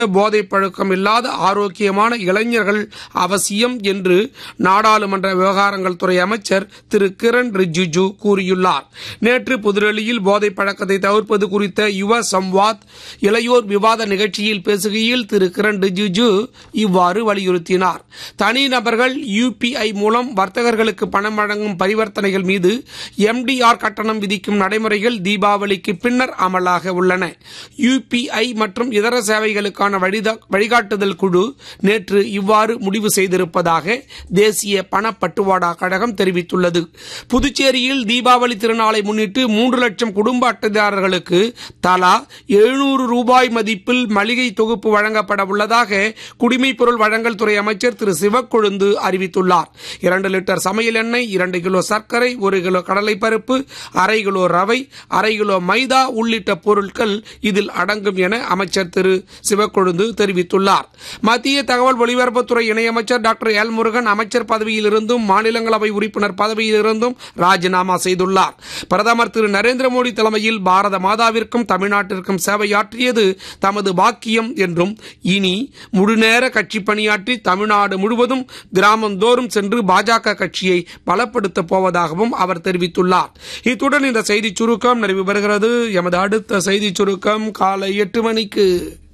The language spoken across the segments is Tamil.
போதை பழக்கம் இல்லாத ஆரோக்கியமான இளைஞர்கள் அவசியம் என்று நாடாளுமன்ற விவகாரங்கள் துறை அமைச்சர் திரு கிரண் ரிஜிஜு கூறியுள்ளார் நேற்று புதுடெல்லியில் போதை பழக்கத்தை தவிர்ப்பது குறித்த யுவ சம்வாத் இளையோர் விவாத நிகழ்ச்சியில் பேசுகையில் திரு கிரண் ரிஜிஜு இவ்வாறு வலியுறுத்தினார் தனிநபர்கள் யுபிஐ மூலம் வர்த்தகர்களுக்கு பணம் வழங்கும் பரிவர்த்தனைகள் மீது எம்டிஆர் கட்டணம் விதிக்கும் நடைமுறைகள் தீபாவளிக்கு பின்னர் அமலாக உள்ளன யுபிஐ மற்றும் இதர சேவைகளுக்கான வழிதா- வழிகாட்டுதல் குழு நேற்று இவ்வாறு முடிவு செய்திருப்பதாக தேசிய பணப்பட்டுவாடா கழகம் தெரிவித்துள்ளது புதுச்சேரியில் தீபாவளி திருநாளை முன்னிட்டு மூன்று லட்சம் குடும்ப அட்டைதாரர்களுக்கு தலா எழுநூறு ரூபாய் மதிப்பில் மளிகை தொகுப்பு வழங்கப்பட உள்ளதாக குடிமைப் பொருள் வழங்கல் துறை அமைச்சர் திரு சிவக்கொழுந்து அறிவித்துள்ளார் இரண்டு லிட்டர் சமையல் எண்ணெய் இரண்டு கிலோ சர்க்கரை ஒரு கிலோ கடலைப்பருப்பு அரை கிலோ ரவை அரை கிலோ மைதா உள்ளிட்ட பொருட்கள் இதில் அடங்கும் என அமைச்சர் திரு சிவக்கொழுந்து தெரிவித்துள்ளார் மத்திய தகவல் ஒலிபரப்புத்துறை இணையமைச்சர் டாக்டர் எல் முருகன் அமைச்சர் பதவியில் இருந்தும் மாநிலங்களவை உறுப்பினர் பதவியில் இருந்தும் ராஜினாமா செய்துள்ளார் பிரதமர் திரு நரேந்திர மோடி தலைமையில் பாரத மாதாவிற்கும் தமிழ்நாட்டிற்கும் சேவையாற்றியது தமது பாக்கியம் என்றும் இனி முழுநேர கட்சி பணியாற்றி தமிழ்நாடு முழுவதும் கிராமந்தோறும் சென்று பாஜக கட்சியை பலப்படுத்தப் போவதாகவும் அவர் தெரிவித்துள்ளார் இத்துடன் இந்த செய்திச் சுருக்கம் நிறைவு பெறுகிறது எமது அடுத்த செய்திச் சுருக்கம் காலை எட்டு மணிக்கு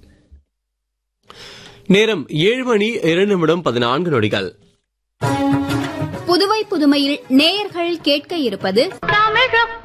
நேரம் ஏழு மணி இரண்டு நிமிடம் பதினான்கு நொடிகள் புதுவை புதுமையில் நேயர்கள் கேட்க இருப்பது தமிழ்